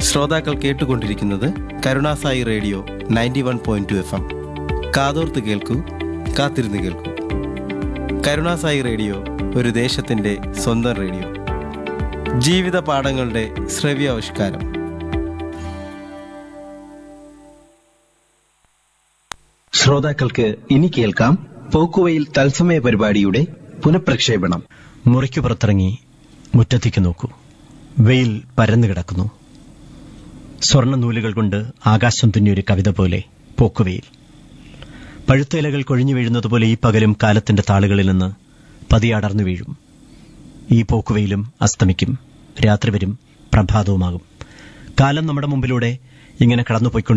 ശ്രോതാക്കൾ കേട്ടുകൊണ്ടിരിക്കുന്നത് കരുണാസായി radio ninety one point two F M കാതോർത്ത് കേൾക്കൂ കാത്തിരുന്ന് കേൾക്കൂ കരുണാസായി റേഡിയോ ഒരു ദേശത്തിൻ്റെ സ്വന്തം റേഡിയോ ജീവിത പാഠങ്ങളുടെ ശ്രവ്യാവിഷ്കാരം ശ്രോതാക്കൾക്ക് ഇനി കേൾക്കാം പോക്കുവയിൽ തത്സമയ പരിപാടിയുടെ പുനഃപ്രക്ഷേപണം മുറിക്കു പുറത്തിറങ്ങി മുറ്റത്തേക്ക് നോക്കൂ വെയിൽ പരന്നു കിടക്കുന്നു സ്വർണ്ണ നൂലുകൾ കൊണ്ട് ആകാശം തുന്നിയൊരു കവിത പോലെ പോക്കുവെയിൽ പഴുത്ത ഇലകൾ കൊഴിഞ്ഞു വീഴുന്നതുപോലെ ഈ പകലും കാലത്തിന്റെ താളുകളിൽ നിന്ന് പതിയടർന്നു വീഴും ഈ പോക്കുവെയിലും അസ്തമിക്കും രാത്രി വരും പ്രഭാതവുമാകും കാലം നമ്മുടെ മുമ്പിലൂടെ ഇങ്ങനെ കടന്നുപോയിക്കൊണ്ടിരിക്കും